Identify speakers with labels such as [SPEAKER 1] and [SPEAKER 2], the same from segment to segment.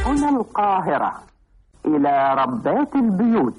[SPEAKER 1] هنا القاهرة إلى ربات البيوت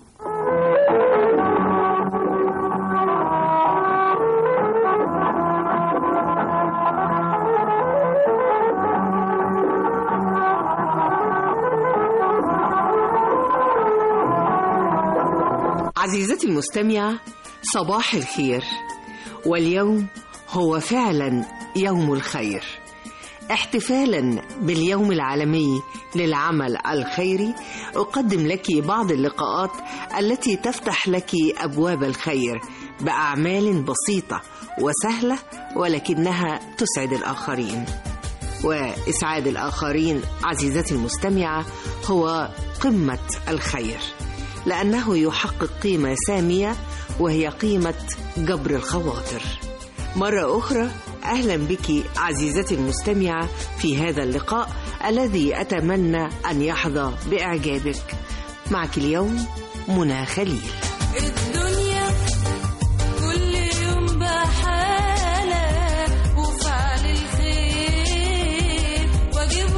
[SPEAKER 2] عزيزتي المستمعة صباح الخير واليوم هو فعلا يوم الخير احتفالا باليوم العالمي للعمل الخيري أقدم لك بعض اللقاءات التي تفتح لك أبواب الخير بأعمال بسيطة وسهلة ولكنها تسعد الآخرين وإسعاد الآخرين عزيزتي المستمعة هو قمة الخير لأنه يحقق قيمة سامية وهي قيمة جبر الخواطر مرة أخرى أهلا بك عزيزتي المستمعة في هذا اللقاء الذي أتمنى أن يحظى بإعجابك معك اليوم منى خليل
[SPEAKER 3] الدنيا كل يوم بحالة وفعل الخير واجب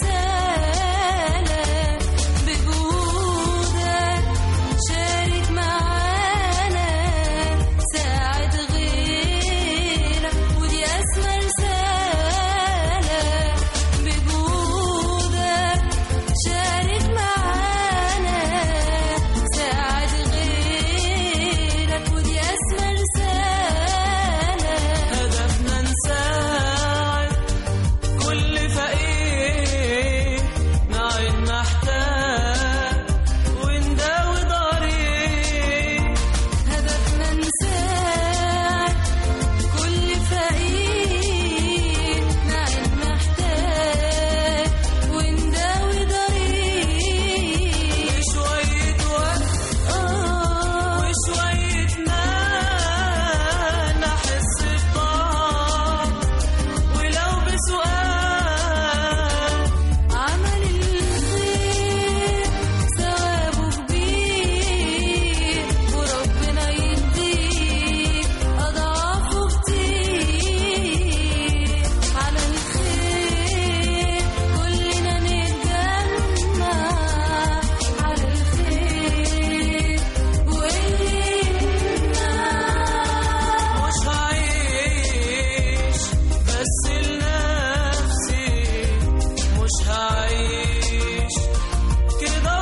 [SPEAKER 3] ورسالة بجهودك شارك معانا ساعد غيرك ودي أسمى رسالة بجهودك شارك معانا ساعد غيرك ودي أسمى رسالة هدفنا نساعد كل فقير نعين محتاج ونداوي ضرير هدفنا نساعد كل فقير نعين محتاج ونداوي ضرير شوية وقت وشوية مال نحس بطعم ولو بسؤال عمل الخير ثوابه كبير وربنا يديك أضعافه كتير على الخير كلنا نتجمع على الخير واللي مش هعيش بس لنفسي مش هعيش كده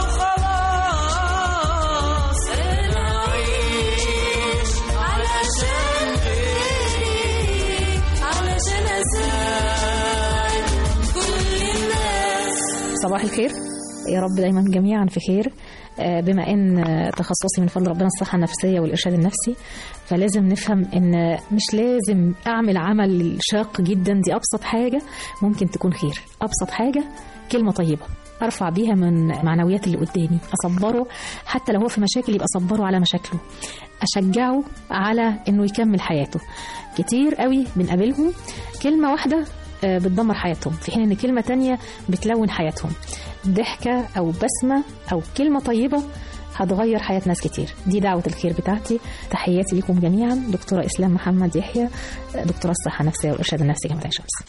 [SPEAKER 3] وخلاص انا هعيش علشان غيري علشان اساعد كل الناس
[SPEAKER 4] صباح الخير يا رب دايما جميعا في خير آه، بما ان آه، تخصصي من فضل ربنا الصحه النفسيه والارشاد النفسي فلازم نفهم ان مش لازم اعمل عمل شاق جدا دي ابسط حاجه ممكن تكون خير ابسط حاجه كلمه طيبه ارفع بيها من معنويات اللي قدامي اصبره حتى لو هو في مشاكل يبقى اصبره على مشاكله اشجعه على انه يكمل حياته كتير قوي بنقابلهم كلمه واحده آه، بتدمر حياتهم في حين ان كلمه تانية بتلون حياتهم ضحكه او بسمه او كلمه طيبه هتغير حياة ناس كتير دي دعوة الخير بتاعتي تحياتي لكم جميعا دكتورة إسلام محمد يحيى دكتورة الصحة النفسية والإرشاد النفسي جامعة عين شمس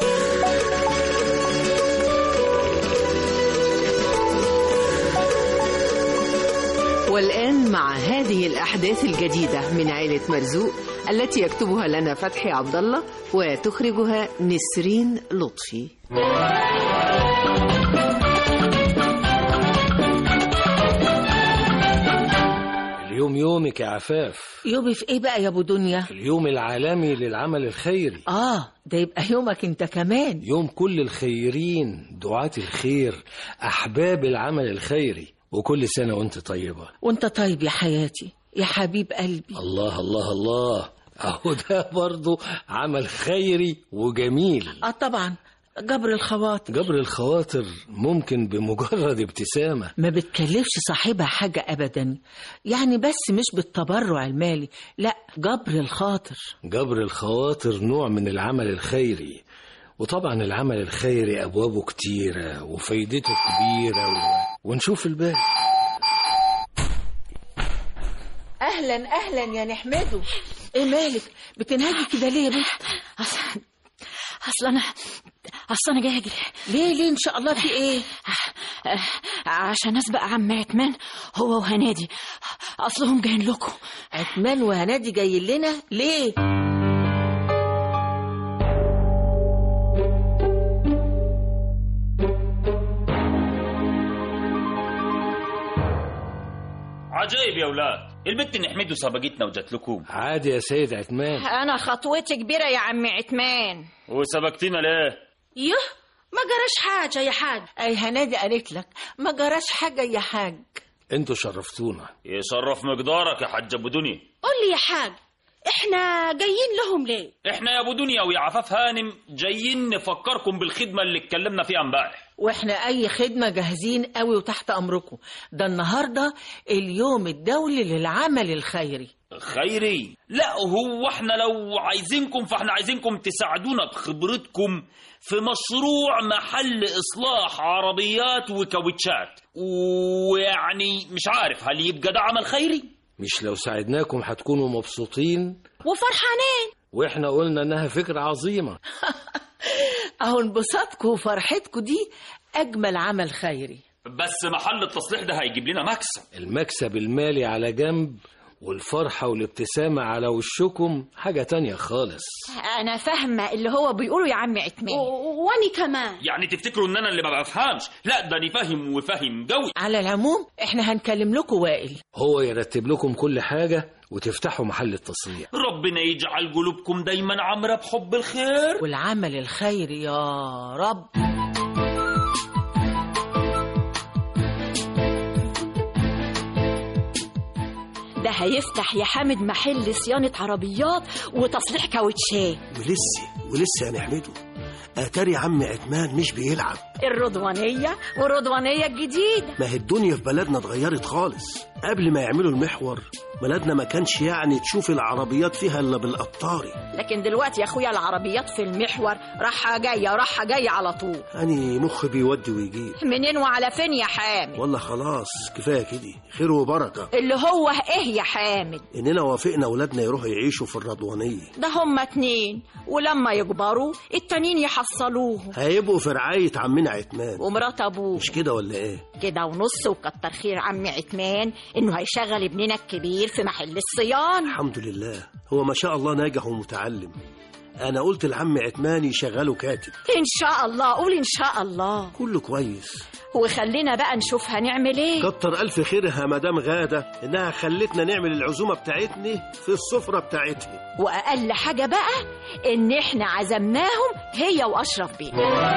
[SPEAKER 2] والآن مع هذه الأحداث الجديدة من عائلة مرزوق التي يكتبها لنا فتحي عبد الله وتخرجها نسرين لطفي
[SPEAKER 5] اليوم يومك يا عفاف
[SPEAKER 6] يومي في ايه بقى يا ابو دنيا
[SPEAKER 5] اليوم العالمي للعمل الخيري
[SPEAKER 6] اه ده يبقى يومك انت كمان
[SPEAKER 5] يوم كل الخيرين دعاة الخير أحباب العمل الخيري وكل سنة وانت طيبة
[SPEAKER 6] وانت طيب يا حياتي يا حبيب قلبي
[SPEAKER 5] الله الله الله أهو ده برضو عمل خيري وجميل
[SPEAKER 6] اه طبعا جبر الخواطر
[SPEAKER 5] جبر الخواطر ممكن بمجرد ابتسامة
[SPEAKER 6] ما بتكلفش صاحبها حاجة أبدا يعني بس مش بالتبرع المالي لا جبر الخاطر
[SPEAKER 5] جبر الخواطر نوع من العمل الخيري وطبعا العمل الخيري أبوابه كتيرة وفايدته كبيرة و... ونشوف الباقي
[SPEAKER 6] أهلا أهلا يا نحمده إيه مالك بتنهجي كده ليه يا بنت
[SPEAKER 4] اصل اصل انا اصل انا جاي اجري
[SPEAKER 6] ليه ليه إن شاء الله في إيه
[SPEAKER 7] آه، عشان اسبق عم عتمان هو وهنادي اصلهم جايين لكم
[SPEAKER 6] عتمان وهنادي جايين لنا ليه
[SPEAKER 8] عجايب يا ولاد البت نحمده سبقتنا وجات لكم
[SPEAKER 5] عادي يا سيد عثمان
[SPEAKER 7] انا خطوتي كبيره يا عم عتمان
[SPEAKER 8] وسبقتينا ليه
[SPEAKER 7] يه ما جراش حاجه يا حاج
[SPEAKER 6] اي هنادي قالت لك ما جراش حاجه يا حاج
[SPEAKER 5] انتوا شرفتونا
[SPEAKER 8] يشرف مقدارك يا حاج ابو دنيا
[SPEAKER 7] قول لي يا حاج احنا جايين لهم ليه
[SPEAKER 8] احنا يا ابو دنيا ويا عفاف هانم جايين نفكركم بالخدمه اللي اتكلمنا فيها امبارح
[SPEAKER 6] واحنا اي خدمه جاهزين قوي وتحت امركم ده النهارده اليوم الدولي للعمل الخيري
[SPEAKER 8] خيري لا هو احنا لو عايزينكم فاحنا عايزينكم تساعدونا بخبرتكم في مشروع محل اصلاح عربيات وكاوتشات ويعني مش عارف هل يبقى ده عمل خيري
[SPEAKER 5] مش لو ساعدناكم هتكونوا مبسوطين
[SPEAKER 7] وفرحانين
[SPEAKER 5] واحنا قلنا انها فكرة عظيمة
[SPEAKER 6] اهو انبساطكم وفرحتكم دي اجمل عمل خيري
[SPEAKER 8] بس محل التصليح ده هيجيب لنا مكسب
[SPEAKER 5] المكسب المالي على جنب والفرحة والابتسامة على وشكم حاجة تانية خالص
[SPEAKER 7] انا فاهمه اللي هو بيقوله يا عم عتمان واني كمان
[SPEAKER 8] يعني تفتكروا ان انا اللي ما بفهمش لا ده انا فاهم وفاهم قوي
[SPEAKER 6] على العموم احنا هنكلم لكم وائل
[SPEAKER 5] هو يرتب لكم كل حاجة وتفتحوا محل التصليح
[SPEAKER 8] ربنا يجعل قلوبكم دايما عمرة بحب الخير
[SPEAKER 6] والعمل الخيري يا رب
[SPEAKER 7] ده هيفتح يا حامد محل صيانه عربيات وتصليح كاوتشات
[SPEAKER 9] ولسه ولسه هنحمده اتاري عم عتمان مش بيلعب
[SPEAKER 7] الرضوانيه والرضوانيه الجديده
[SPEAKER 9] ما هي الدنيا في بلدنا اتغيرت خالص قبل ما يعملوا المحور بلدنا ما كانش يعني تشوف العربيات فيها الا بالقطاري
[SPEAKER 7] لكن دلوقتي يا اخويا العربيات في المحور راحه جايه راحه جايه على طول
[SPEAKER 9] اني مخي بيودي ويجيب
[SPEAKER 7] منين وعلى فين يا حامد
[SPEAKER 9] والله خلاص كفايه كده خير وبركه
[SPEAKER 7] اللي هو ايه يا حامد
[SPEAKER 9] اننا وافقنا اولادنا يروحوا يعيشوا في الرضوانيه
[SPEAKER 7] ده هما اتنين ولما يكبروا التانيين يحصلوهم
[SPEAKER 9] هيبقوا في رعايه عمنا عتمان
[SPEAKER 7] ومرات ابوه
[SPEAKER 9] مش كده ولا ايه
[SPEAKER 7] كده ونص وكتر خير عم عتمان انه هيشغل ابننا الكبير في محل الصيانه
[SPEAKER 9] الحمد لله هو ما شاء الله ناجح ومتعلم انا قلت لعم عتمان يشغله كاتب
[SPEAKER 7] ان شاء الله قول ان شاء الله
[SPEAKER 9] كله كويس
[SPEAKER 7] وخلينا بقى نشوف هنعمل ايه
[SPEAKER 9] كتر الف خيرها مدام غاده انها خلتنا نعمل العزومه بتاعتنا في السفره بتاعتها
[SPEAKER 7] واقل حاجه بقى ان احنا عزمناهم هي واشرف بيه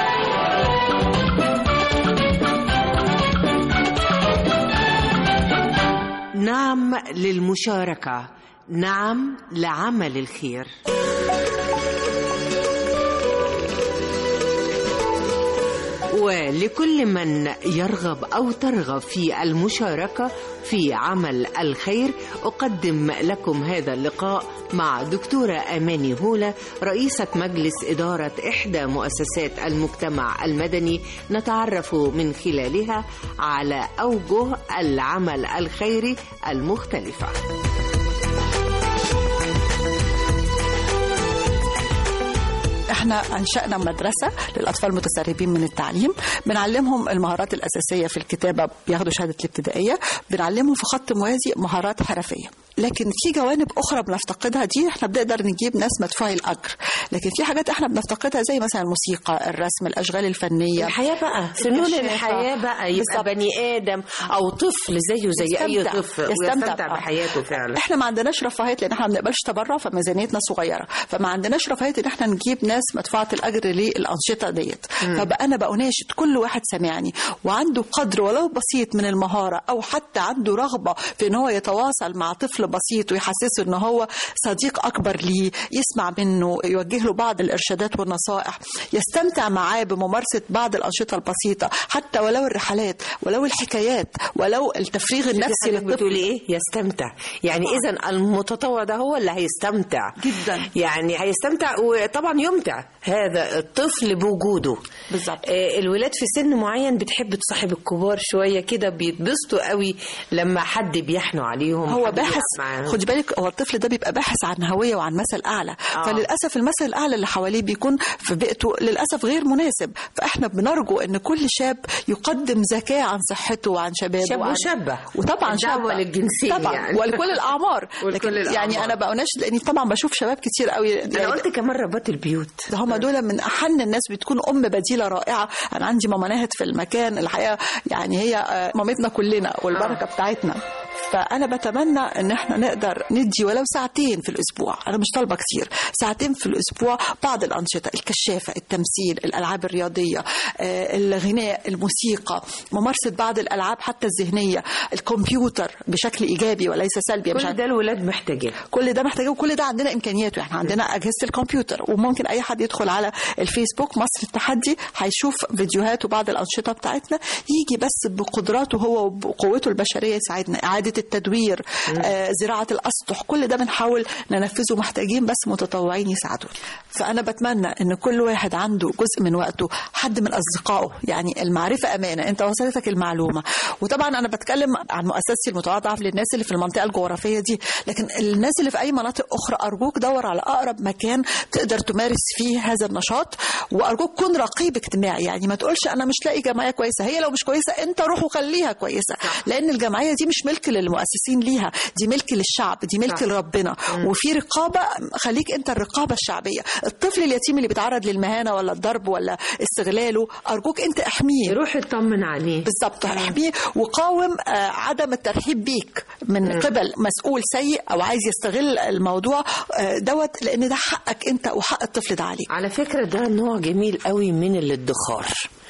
[SPEAKER 2] نعم للمشاركة نعم لعمل الخير ولكل من يرغب أو ترغب في المشاركة في عمل الخير أقدم لكم هذا اللقاء مع دكتورة أماني هولة رئيسة مجلس إدارة إحدى مؤسسات المجتمع المدني نتعرف من خلالها على أوجه العمل الخيري المختلفة
[SPEAKER 10] احنا انشانا مدرسه للاطفال المتسربين من التعليم بنعلمهم المهارات الاساسيه في الكتابه بياخدوا شهاده الابتدائيه بنعلمهم في خط موازي مهارات حرفيه لكن في جوانب اخرى بنفتقدها دي احنا بنقدر نجيب ناس مدفوعي الاجر لكن في حاجات احنا بنفتقدها زي مثلا الموسيقى الرسم الاشغال الفنيه
[SPEAKER 2] الحياة بقى فنون
[SPEAKER 10] الكشافة.
[SPEAKER 2] الحياة بقى يبقى
[SPEAKER 10] بالظبط.
[SPEAKER 2] بني آدم أو طفل زيه زي أي
[SPEAKER 10] يستمتع.
[SPEAKER 2] طفل
[SPEAKER 10] يستمتع.
[SPEAKER 2] ويستمتع
[SPEAKER 10] آه.
[SPEAKER 2] بحياته فعلا
[SPEAKER 10] احنا ما عندناش رفاهيه لان احنا ما بنقبلش تبرع فميزانيتنا صغيره فما عندناش رفاهيه ان احنا نجيب ناس مدفوعه الاجر للانشطه ديت فبقى انا بقى اناشد كل واحد سامعني وعنده قدر ولو بسيط من المهاره او حتى عنده رغبه في ان هو يتواصل مع طفل بسيط ويحسسه ان هو صديق اكبر ليه يسمع منه يوجه له بعض الارشادات والنصائح يستمتع معاه بممارسه بعض الانشطه البسيطه حتى ولو الرحلات ولو الحكايات ولو التفريغ النفسي
[SPEAKER 2] حضرتك
[SPEAKER 10] للطفل
[SPEAKER 2] بتقولي ايه يستمتع يعني اذا المتطوع ده هو اللي هيستمتع
[SPEAKER 10] جدا.
[SPEAKER 2] يعني هيستمتع وطبعا يمتع هذا الطفل بوجوده
[SPEAKER 10] بالظبط
[SPEAKER 2] آه، الولاد في سن معين بتحب تصاحب الكبار شويه كده بيتبسطوا قوي لما حد بيحنوا عليهم
[SPEAKER 10] هو
[SPEAKER 2] حد
[SPEAKER 10] باحث
[SPEAKER 2] بيلعب معاهم.
[SPEAKER 10] خدي بالك هو الطفل ده بيبقى باحث عن هويه وعن مثل اعلى
[SPEAKER 2] آه.
[SPEAKER 10] آه. فللاسف المثل الاعلى اللي حواليه بيكون في بيئته للاسف غير مناسب فاحنا بنرجو ان كل شاب يقدم زكاه عن صحته وعن شبابه
[SPEAKER 2] شاب
[SPEAKER 10] وعن
[SPEAKER 2] وشابة.
[SPEAKER 10] وطبعا
[SPEAKER 2] الدعوة
[SPEAKER 10] شابة.
[SPEAKER 2] للجنسين
[SPEAKER 10] طبعا
[SPEAKER 2] يعني.
[SPEAKER 10] ولكل الاعمار
[SPEAKER 2] ولكل
[SPEAKER 10] لكن
[SPEAKER 2] الأعمار.
[SPEAKER 10] يعني انا بقوناش لاني طبعا بشوف شباب كتير قوي
[SPEAKER 2] انا قلت كمان ربات البيوت
[SPEAKER 10] ده هم دول من احن الناس بتكون ام بديله رائعه انا عندي ماما ناهد في المكان الحقيقه يعني هي آه، مامتنا كلنا والبركه
[SPEAKER 2] آه.
[SPEAKER 10] بتاعتنا فانا بتمنى ان احنا نقدر ندي ولو ساعتين في الاسبوع انا مش طالبه كتير ساعتين في الاسبوع بعض الانشطه الكشافه التمثيل الالعاب الرياضيه آه، الغناء الموسيقى ممارسه بعض الالعاب حتى الذهنيه الكمبيوتر بشكل ايجابي وليس سلبي مش
[SPEAKER 2] كل
[SPEAKER 10] عارف-
[SPEAKER 2] ده الولاد محتاجين
[SPEAKER 10] كل ده محتاجه وكل ده عندنا امكانياته احنا عندنا اجهزه الكمبيوتر وممكن اي حد يدخل على الفيسبوك مصر التحدي هيشوف فيديوهات وبعض الانشطه بتاعتنا يجي بس بقدراته هو وبقوته البشريه يساعدنا اعاده التدوير آه زراعه الاسطح كل ده بنحاول ننفذه محتاجين بس متطوعين يساعدونا فانا بتمنى ان كل واحد عنده جزء من وقته حد من اصدقائه يعني المعرفه امانه انت وصلتك المعلومه وطبعا انا بتكلم عن مؤسستي المتواضعه للناس اللي في المنطقه الجغرافيه دي لكن الناس اللي في اي مناطق اخرى ارجوك دور على اقرب مكان تقدر تمارس فيه هذا النشاط وارجوك كن رقيب اجتماعي يعني ما تقولش انا مش لاقي جمعيه كويسه هي لو مش كويسه انت روح وخليها كويسه لان الجمعيه دي مش ملك للمؤسسين ليها دي ملك للشعب دي ملك
[SPEAKER 2] صح.
[SPEAKER 10] لربنا وفي رقابه خليك انت الرقابه الشعبيه الطفل اليتيم اللي بيتعرض للمهانه ولا الضرب ولا استغلاله ارجوك انت احميه
[SPEAKER 2] روح اطمن عليه
[SPEAKER 10] بالظبط احميه وقاوم آه، عدم الترحيب بيك من قبل مسؤول سيء او عايز يستغل الموضوع آه، دوت لان ده حقك انت وحق الطفل ده عليك
[SPEAKER 2] على فكرة ده نوع جميل قوي من الادخار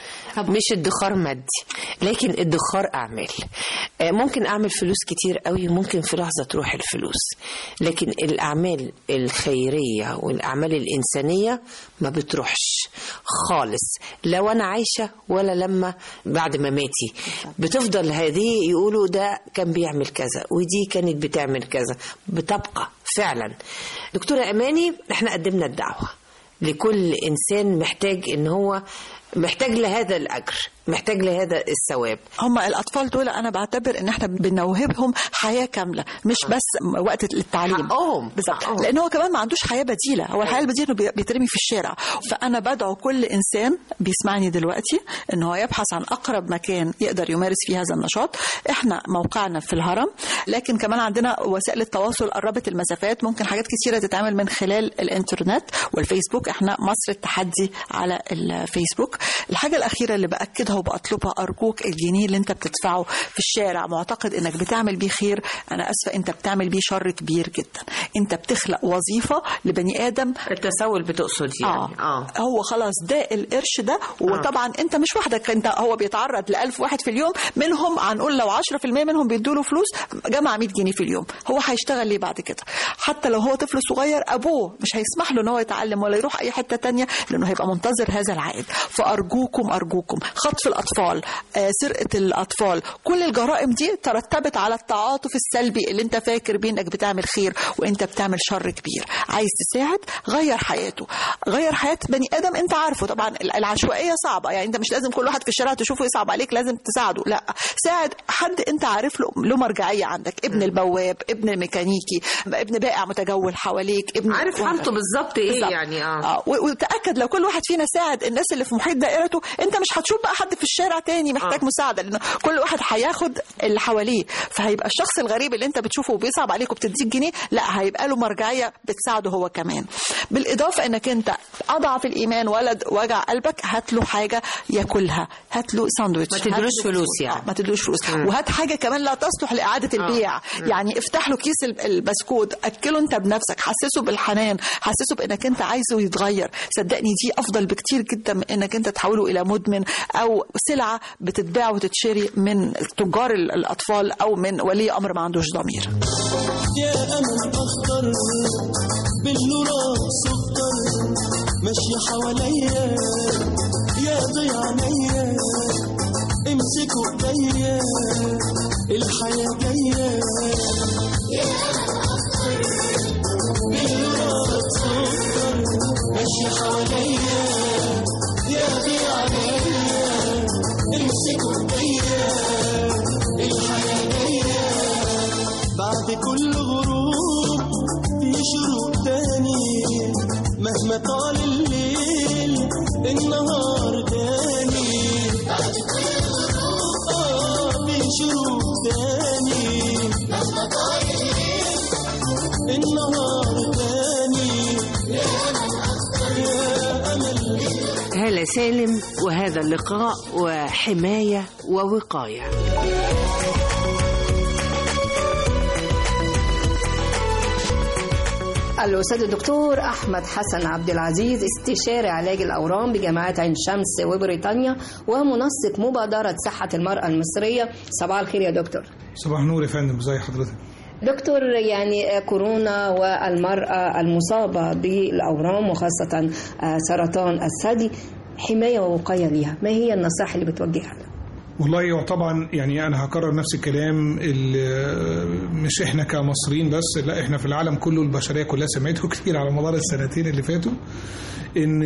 [SPEAKER 2] مش ادخار مادي لكن ادخار اعمال آه، ممكن اعمل فلوس كتير قوي ممكن في لحظه تروح الفلوس لكن الاعمال الخيريه والاعمال الانسانيه ما بتروحش خالص لو انا عايشه ولا لما بعد ما ماتي بتفضل هذه يقولوا ده كان بيعمل كذا ودي كانت بتعمل كذا بتبقى فعلا دكتوره اماني احنا قدمنا الدعوه لكل انسان محتاج ان هو محتاج لهذا الاجر محتاج لهذا الثواب
[SPEAKER 10] هم الاطفال دول انا بعتبر ان احنا بنوهبهم حياه كامله مش بس وقت للتعليم
[SPEAKER 2] حقهم
[SPEAKER 10] بالظبط
[SPEAKER 2] حقهم.
[SPEAKER 10] لان هو كمان ما عندوش حياه بديله هو الحياه البديله انه بي- بيترمي في الشارع فانا بدعو كل انسان بيسمعني دلوقتي ان هو يبحث عن اقرب مكان يقدر يمارس فيه هذا النشاط احنا موقعنا في الهرم لكن كمان عندنا وسائل التواصل قربت المسافات ممكن حاجات كتيره تتعمل من خلال الانترنت والفيسبوك احنا مصر التحدي على الفيسبوك الحاجه الاخيره اللي باكدها وبطلبها ارجوك الجنيه اللي انت بتدفعه في الشارع معتقد انك بتعمل بيه خير انا اسفه انت بتعمل بيه شر كبير جدا انت بتخلق وظيفه لبني ادم
[SPEAKER 2] التسول بتقصد يعني
[SPEAKER 10] آه. اه هو خلاص ده القرش ده وطبعا انت مش وحدك انت هو بيتعرض ل 1000 واحد في اليوم منهم هنقول لو 10% منهم بيدوا له فلوس جمع 100 جنيه في اليوم هو هيشتغل ليه بعد كده حتى لو هو طفل صغير ابوه مش هيسمح له ان هو يتعلم ولا يروح اي حته تانية لانه هيبقى منتظر هذا العائد فارجوكم ارجوكم خطف الاطفال آه، سرقه الاطفال كل الجرائم دي ترتبت على التعاطف السلبي اللي انت فاكر بيه انك بتعمل خير وانت بتعمل شر كبير عايز تساعد غير حياته غير حياه بني ادم انت عارفه طبعا العشوائيه صعبه يعني انت مش لازم كل واحد في الشارع تشوفه يصعب عليك لازم تساعده لا ساعد حد انت عارف له له مرجعيه عندك ابن البواب ابن الميكانيكي ابن بائع متجول حواليك ابن
[SPEAKER 2] عارف حالته بالظبط ايه
[SPEAKER 10] بالظبط.
[SPEAKER 2] يعني اه
[SPEAKER 10] اه و- وتاكد لو كل واحد فينا ساعد الناس اللي في محيط دائرته انت مش هتشوف بقى حد في الشارع تاني محتاج
[SPEAKER 2] آه.
[SPEAKER 10] مساعده لان كل واحد هياخد اللي حواليه فهيبقى الشخص الغريب اللي انت بتشوفه وبيصعب عليك وبتديك جنيه لا هيبقى له مرجعيه بتساعده هو كمان بالاضافه انك انت اضعف الايمان ولد وجع قلبك هات له حاجه ياكلها هات له ساندوتش
[SPEAKER 2] ما
[SPEAKER 10] هات
[SPEAKER 2] تدلوش
[SPEAKER 10] له
[SPEAKER 2] فلوس
[SPEAKER 10] بسكوت.
[SPEAKER 2] يعني.
[SPEAKER 10] آه، ما تدلوش فلوس وهات حاجه كمان لا تصلح لاعاده البيع يعني افتح له كيس ال- البسكوت اكله انت بنفسك حسسه بالحنان حسسه بانك انت عايزه يتغير صدقني دي افضل بكتير جدا من انك انت تحوله الى مدمن او سلعه بتتباع وتتشري من تجار ال- الاطفال او من ولي امر ما عندوش ضمير
[SPEAKER 3] يا أمل أخضر بالنور سكر ماشية حواليا يا ضيع عينيا امسكوا ايديا الحياة جاية يا أمل أخضر بالنور سكر ماشية حواليا بعد كل غروب في شروق تاني مهما طال الليل النهار تاني بعد كل غروب اه في شروق تاني مهما طال الليل النهار تاني يا امل اكتر يا امل
[SPEAKER 2] هالة سالم وهذا اللقاء وحماية ووقاية
[SPEAKER 11] الأستاذ الدكتور أحمد حسن عبد العزيز استشاري علاج الأورام بجامعة عين شمس وبريطانيا ومنسق مبادرة صحة المرأة المصرية صباح الخير يا دكتور
[SPEAKER 12] صباح النور يا فندم ازي حضرتك
[SPEAKER 11] دكتور يعني كورونا والمرأة المصابة بالأورام وخاصة سرطان الثدي حماية ووقاية ليها ما هي النصائح اللي بتوجهها لها؟
[SPEAKER 12] والله هو طبعا يعني انا هكرر نفس الكلام اللي مش احنا كمصريين بس لا احنا في العالم كله البشريه كلها سمعته كتير على مدار السنتين اللي فاتوا ان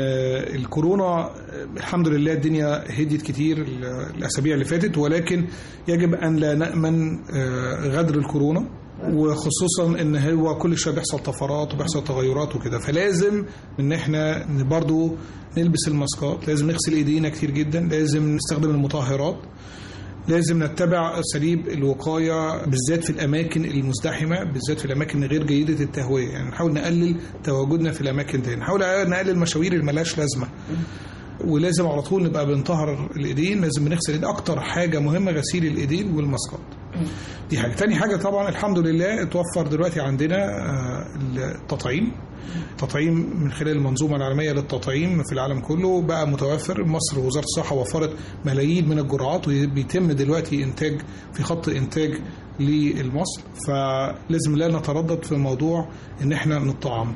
[SPEAKER 12] الكورونا الحمد لله الدنيا هديت كتير الاسابيع اللي فاتت ولكن يجب ان لا نامن غدر الكورونا وخصوصا ان هو كل شويه بيحصل طفرات وبيحصل تغيرات وكده فلازم ان احنا برضو نلبس الماسكات لازم نغسل ايدينا كتير جدا لازم نستخدم المطهرات لازم نتبع اساليب الوقايه بالذات في الاماكن المزدحمه بالذات في الاماكن غير جيده التهويه يعني نحاول نقلل تواجدنا في الاماكن دي نحاول نقلل المشاوير اللي ملهاش لازمه ولازم على طول نبقى بنطهر الايدين لازم بنغسل الايدين اكتر حاجه مهمه غسيل الايدين والماسكات دي حاجه تاني حاجه طبعا الحمد لله اتوفر دلوقتي عندنا التطعيم تطعيم من خلال المنظومه العالميه للتطعيم في العالم كله بقى متوفر مصر وزاره الصحه وفرت ملايين من الجرعات وبيتم دلوقتي انتاج في خط انتاج لمصر فلازم لا نتردد في موضوع ان احنا نطعم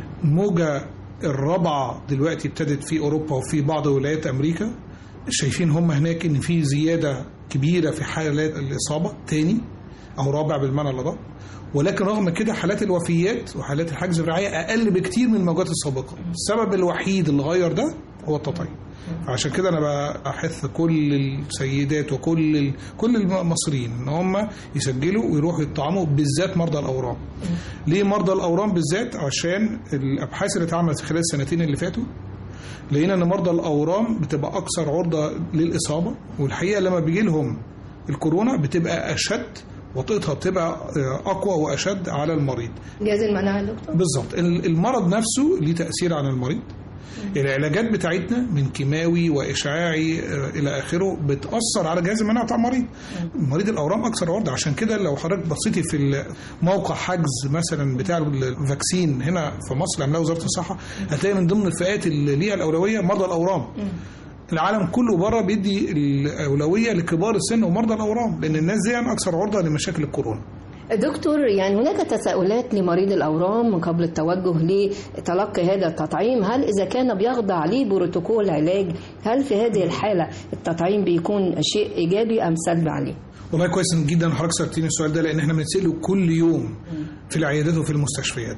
[SPEAKER 12] موجه الرابعه دلوقتي ابتدت في اوروبا وفي بعض ولايات امريكا شايفين هم هناك ان في زياده كبيره في حالات الاصابه تاني او رابع بالمعنى الادق ولكن رغم كده حالات الوفيات وحالات الحجز الرعايه اقل بكتير من الموجات السابقه السبب الوحيد اللي غير ده هو التطعيم عشان كده انا بحث كل السيدات وكل ال... كل المصريين ان هم يسجلوا ويروحوا يطعموا بالذات مرضى الاورام ليه مرضى الاورام بالذات عشان الابحاث اللي اتعملت خلال السنتين اللي فاتوا لقينا ان مرضى الاورام بتبقى اكثر عرضه للاصابه والحقيقه لما بيجي لهم الكورونا بتبقى اشد وطئتها بتبقى اقوى واشد على المريض
[SPEAKER 11] جهاز المناعه يا دكتور
[SPEAKER 12] بالظبط المرض نفسه ليه تاثير على المريض العلاجات بتاعتنا من كيماوي واشعاعي الى اخره بتاثر على جهاز المناعه بتاع المريض مريض الاورام اكثر عرضه عشان كده لو حضرتك بصيتي في موقع حجز مثلا بتاع الفاكسين هنا في مصر عملها وزاره الصحه هتلاقي من ضمن الفئات اللي ليها الاولويه مرضى الاورام العالم كله بره بيدي الاولويه لكبار السن ومرضى الاورام لان الناس دي يعني اكثر عرضه لمشاكل الكورونا
[SPEAKER 11] دكتور يعني هناك تساؤلات لمريض الأورام قبل التوجه لتلقي هذا التطعيم هل إذا كان بيخضع لبروتوكول علاج هل في هذه الحالة التطعيم بيكون شيء إيجابي أم سلبي عليه؟
[SPEAKER 12] والله كويس جدا حضرتك سالتيني السؤال ده لان احنا بنساله كل يوم في العيادات وفي المستشفيات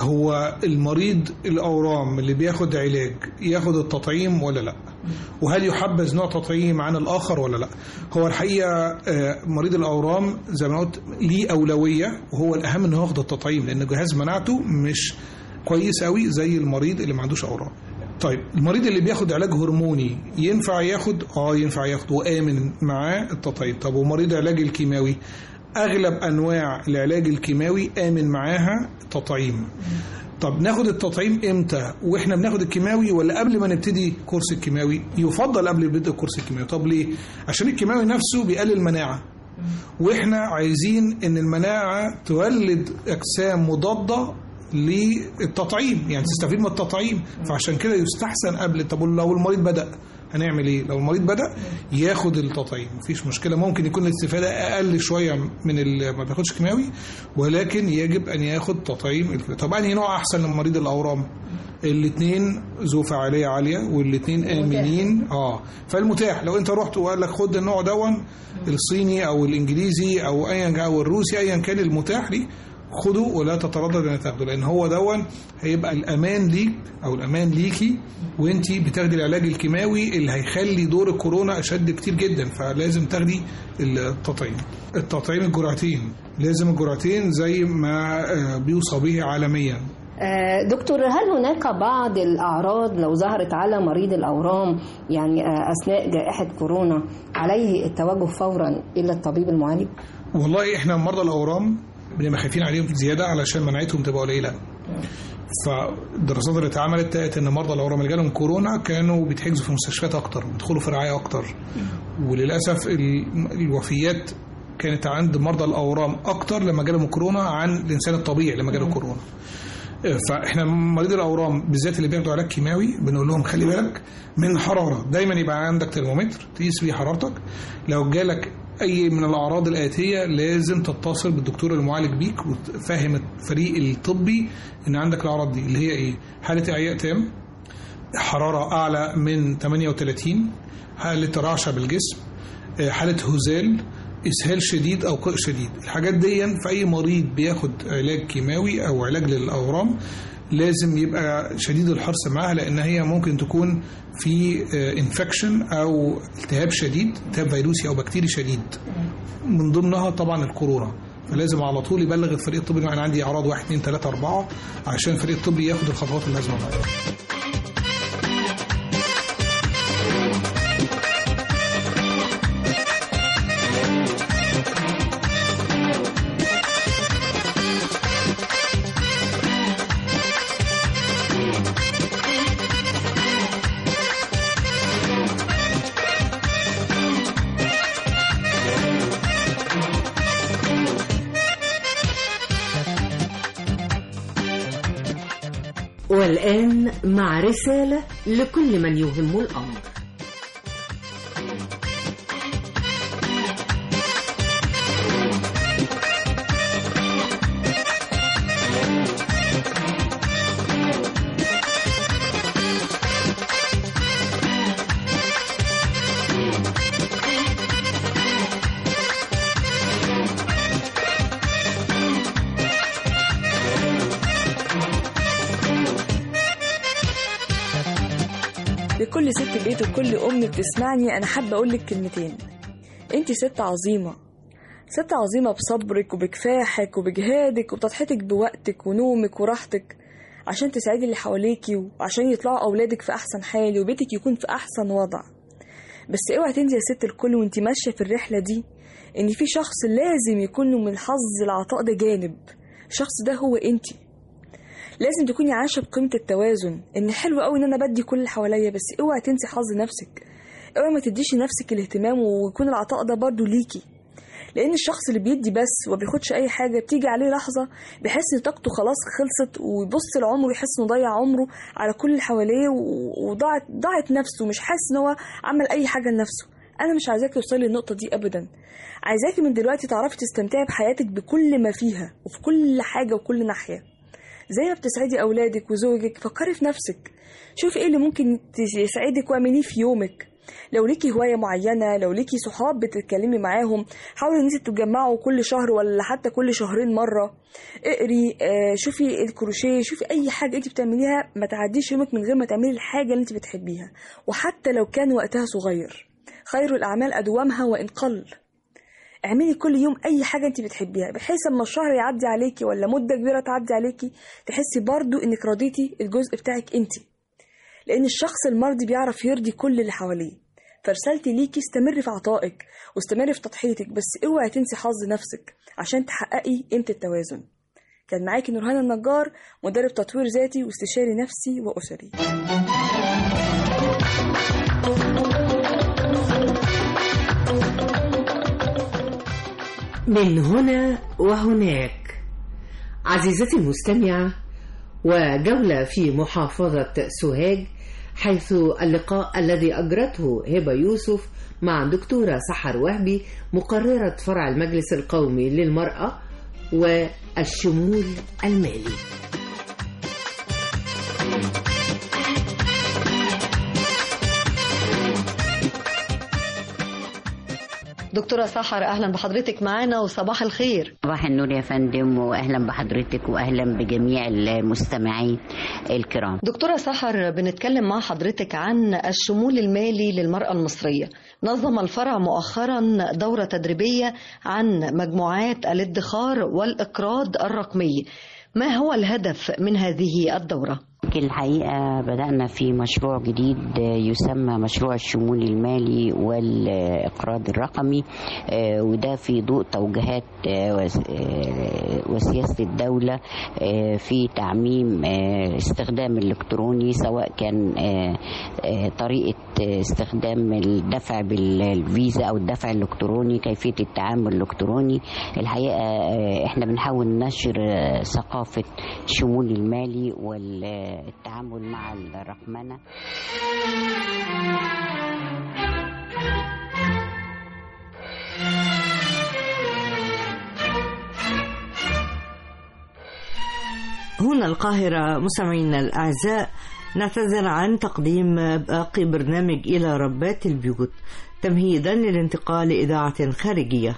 [SPEAKER 12] هو المريض الاورام اللي بياخد علاج ياخد التطعيم ولا لا وهل يحبذ نوع تطعيم عن الاخر ولا لا هو الحقيقه مريض الاورام زي ما قلت ليه اولويه وهو الاهم انه ياخد التطعيم لان جهاز مناعته مش كويس قوي زي المريض اللي ما عندوش اورام طيب المريض اللي بياخد علاج هرموني ينفع ياخد اه ينفع ياخد وامن معاه التطعيم طب ومريض علاج الكيماوي اغلب انواع العلاج الكيماوي امن معاها تطعيم طب ناخد التطعيم امتى واحنا بناخد الكيماوي ولا قبل ما نبتدي كورس الكيماوي يفضل قبل بدء الكورس الكيماوي طب ليه عشان الكيماوي نفسه بيقلل المناعه واحنا عايزين ان المناعه تولد اجسام مضاده للتطعيم يعني تستفيد من التطعيم فعشان كده يستحسن قبل طب لو المريض بدا هنعمل ايه لو المريض بدا ياخد التطعيم مفيش مشكله ممكن يكون الاستفاده اقل شويه من اللي ما بياخدش كيماوي ولكن يجب ان ياخد تطعيم طب انهي نوع احسن لمريض الاورام الاثنين ذو فعاليه عاليه والاثنين امنين اه فالمتاح لو انت رحت وقال لك خد النوع دون الصيني او الانجليزي او ايا او الروسي ايا كان المتاح لي خده ولا تتردد ان تاخده لان هو دون هيبقى الامان ليك او الامان ليكي وانت بتاخدي العلاج الكيماوي اللي هيخلي دور الكورونا اشد كتير جدا فلازم تاخدي التطعيم التطعيم الجرعتين لازم الجرعتين زي ما آه، بيوصى به عالميا
[SPEAKER 11] آه، دكتور هل هناك بعض الأعراض لو ظهرت على مريض الأورام يعني آه، أثناء جائحة كورونا عليه التوجه فورا إلى الطبيب المعالج؟
[SPEAKER 12] والله احنا مرضى الاورام بنبقى خايفين عليهم زياده علشان مناعتهم تبقى قليله فالدراسات اللي اتعملت لقت ان مرضى الاورام اللي جالهم كورونا كانوا بيتحجزوا في مستشفيات اكتر بيدخلوا في رعايه اكتر وللاسف ال- الوفيات كانت عند مرضى الاورام اكتر لما جالهم كورونا عن الانسان الطبيعي لما جاله كورونا فاحنا مريض الاورام بالذات اللي بياخدوا علاج كيماوي بنقول لهم خلي بالك من حراره دايما يبقى عندك ترمومتر تقيس بيه حرارتك لو جالك اي من الاعراض الاتيه لازم تتصل بالدكتور المعالج بيك وتفهم الفريق الطبي ان عندك الاعراض دي اللي هي ايه حاله اعياء تام حراره اعلى من 38 حاله رعشه بالجسم آه، حاله هزال اسهال شديد او قيء شديد الحاجات دي في اي مريض بياخد علاج كيماوي او علاج للاورام لازم يبقى شديد الحرص معاها لان هي ممكن تكون في انفكشن او التهاب شديد التهاب فيروسي او بكتيري شديد من ضمنها طبعا الكورونا فلازم على طول يبلغ الفريق الطبي إن انا عندي اعراض 1 2 3 4 عشان الفريق الطبي ياخد الخطوات اللازمه معاه
[SPEAKER 2] والآن مع رسالة لكل من يهم الأمر
[SPEAKER 13] لكل ست بيت وكل أم بتسمعني أنا حابة أقولك كلمتين أنت ست عظيمة ست عظيمة بصبرك وبكفاحك وبجهادك وبتضحيتك بوقتك ونومك وراحتك عشان تساعدي اللي حواليكي وعشان يطلعوا أولادك في أحسن حال وبيتك يكون في أحسن وضع بس اوعي تنسي يا ست الكل وانت ماشية في الرحلة دي إن في شخص لازم يكون له من حظ العطاء ده جانب الشخص ده هو انتي لازم تكوني عايشه بقيمه التوازن ان حلو قوي ان انا بدي كل اللي حواليا بس اوعي تنسي حظ نفسك اوعي ما تديش لنفسك الاهتمام ويكون العطاء ده برضه ليكي لان الشخص اللي بيدي بس وما بياخدش اي حاجه بتيجي عليه لحظه بيحس ان طاقته خلاص خلصت ويبص لعمره يحس انه ضيع عمره على كل اللي حواليه و- وضاعت ضاعت نفسه مش حاسس ان هو عمل اي حاجه لنفسه انا مش عايزاكي توصلي للنقطه دي ابدا عايزاكي من دلوقتي تعرفي تستمتعي بحياتك بكل ما فيها وفي كل حاجه وكل ناحيه زي ما بتسعدي اولادك وزوجك فكري في نفسك شوفي ايه اللي ممكن يسعدك واعمليه في يومك لو ليكي هوايه معينه لو ليكي صحاب بتتكلمي معاهم حاولي ان انت تتجمعوا كل شهر ولا حتى كل شهرين مره اقري آه، شوفي الكروشيه شوفي اي حاجه انت بتعمليها ما تعديش يومك من غير ما تعملي الحاجه اللي انت بتحبيها وحتى لو كان وقتها صغير خير الاعمال ادومها وان قل اعملي كل يوم اي حاجه انت بتحبيها بحيث اما الشهر يعدي عليكي ولا مده كبيره تعدي عليكي تحسي برضو انك رضيتي الجزء بتاعك انت لان الشخص المرضي بيعرف يرضي كل اللي حواليه فرسالتي ليكي استمري في عطائك واستمري في تضحيتك بس اوعي تنسي حظ نفسك عشان تحققي قيمه التوازن كان معاكي نورهان النجار مدرب تطوير ذاتي واستشاري نفسي واسري
[SPEAKER 2] من هنا وهناك عزيزتي المستمعة وجولة في محافظة سوهاج حيث اللقاء الذي أجرته هبة يوسف مع دكتورة سحر وهبي مقررة فرع المجلس القومي للمرأة والشمول المالي
[SPEAKER 14] دكتورة سحر أهلا بحضرتك معانا وصباح الخير
[SPEAKER 15] صباح النور يا فندم واهلا بحضرتك واهلا بجميع المستمعين الكرام
[SPEAKER 14] دكتورة سحر بنتكلم مع حضرتك عن الشمول المالي للمرأة المصرية نظم الفرع مؤخرا دورة تدريبية عن مجموعات الادخار والإقراض الرقمي ما هو الهدف من هذه الدورة؟
[SPEAKER 15] الحقيقة بدأنا في مشروع جديد يسمى مشروع الشمول المالي والإقراض الرقمي آه، وده في ضوء توجيهات آه، وس- آه، وسياسة الدولة آه، في تعميم آه، استخدام الإلكتروني سواء كان آه، آه، طريقة استخدام الدفع بالفيزا أو الدفع الإلكتروني كيفية التعامل الإلكتروني الحقيقة آه، احنا بنحاول ننشر آه، ثقافة الشمول المالي والتعامل مع الرقمنة
[SPEAKER 16] هنا القاهرة مستمعينا الأعزاء نعتذر عن تقديم باقي برنامج إلى ربات البيوت تمهيدا للانتقال لإذاعة خارجية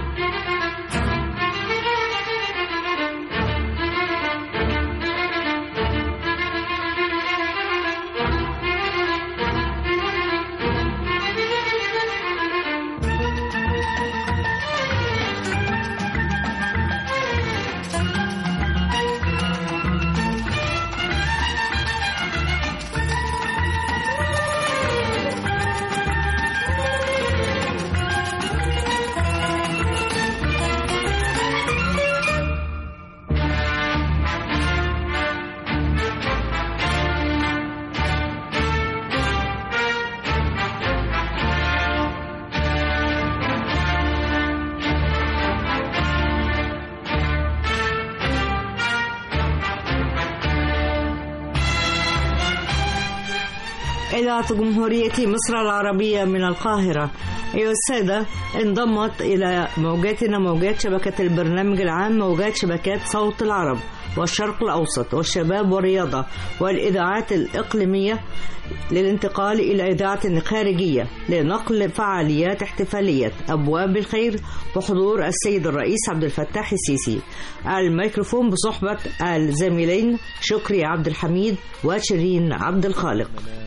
[SPEAKER 16] إذاعة جمهورية مصر العربية من القاهرة أيها السادة انضمت إلى موجاتنا موجات شبكة البرنامج العام موجات شبكات صوت العرب والشرق الأوسط والشباب والرياضة والإذاعات الإقليمية للانتقال إلى إذاعة خارجية لنقل فعاليات احتفالية أبواب الخير بحضور السيد الرئيس عبد الفتاح السيسي الميكروفون بصحبة الزميلين شكري عبد الحميد وشيرين عبد الخالق